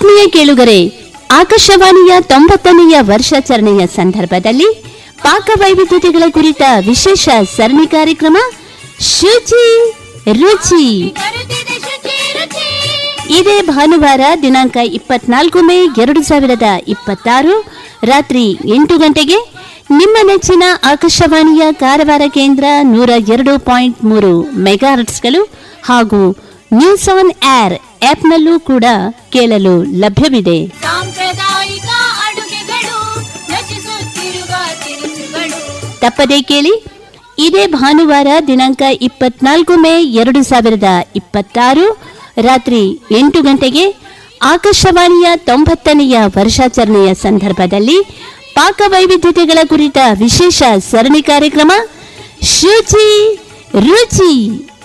ಆತ್ಮೀಯ ಕೇಳುಗರೆ ಆಕಾಶವಾಣಿಯ ತೊಂಬತ್ತನೆಯ ವರ್ಷಾಚರಣೆಯ ಸಂದರ್ಭದಲ್ಲಿ ಪಾಕವೈವಿಧ್ಯತೆಗಳ ಕುರಿತ ವಿಶೇಷ ಸರಣಿ ಕಾರ್ಯಕ್ರಮ ಶುಚಿ ರುಚಿ ಬರುತ್ತಿದೆ ಶುಚಿ ರುಚಿ ಇದೇ ಭಾನುವಾರ ದಿನಾಂಕ ಇಪ್ಪತ್ನಾಲ್ಕು ಮೇ ಎರಡು ಸಾವಿರದ ಇಪ್ಪತ್ತಾರು ರಾತ್ರಿ ಎಂಟು ಗಂಟೆಗೆ ನಿಮ್ಮ ನೆಚ್ಚಿನ ಆಕಾಶವಾಣಿಯ ಕಾರವಾರ ಕೇಂದ್ರ ನೂರ ಎರಡು ಪಾಯಿಂಟ್ ಮೂರು ಮೆಗಾಹರ್ಟ್ಸ್ಗಳು ಹಾಗೂ ನ್ಯೂಸ್ ಆನ್ ಏರ್ ಆಪ್ನಲ್ಲೂ ಕೂಡ ಕೇಳಲು ಲಭ್ಯವಿದೆ ಸಾಂಪ್ರದಾಯಿಕ ಅಡುಗೆಗಳು ನಶಿಸುತ್ತಿರುವ ತಿನಿಸುಗಳು ತಪ್ಪದೇ ಕೇಳಿ ಇದೇ ಭಾನುವಾರ ದಿನಾಂಕ ಇಪ್ಪತ್ನಾಲ್ಕು ಮೇ ಎರಡು ಸಾವಿರದ ಇಪ್ಪತ್ತಾರು ರಾತ್ರಿ ಎಂಟು ಗಂಟೆಗೆ ಆಕಾಶವಾಣಿಯ ತೊಂಬತ್ತನೆಯ ವರ್ಷಾಚರಣೆಯ ಸಂದರ್ಭದಲ್ಲಿ ಪಾಕವೈವಿಧ್ಯತೆಗಳ ಕುರಿತ ವಿಶೇಷ ಸರಣಿ ಕಾರ್ಯಕ್ರಮ ಶುಚಿ ರುಚಿ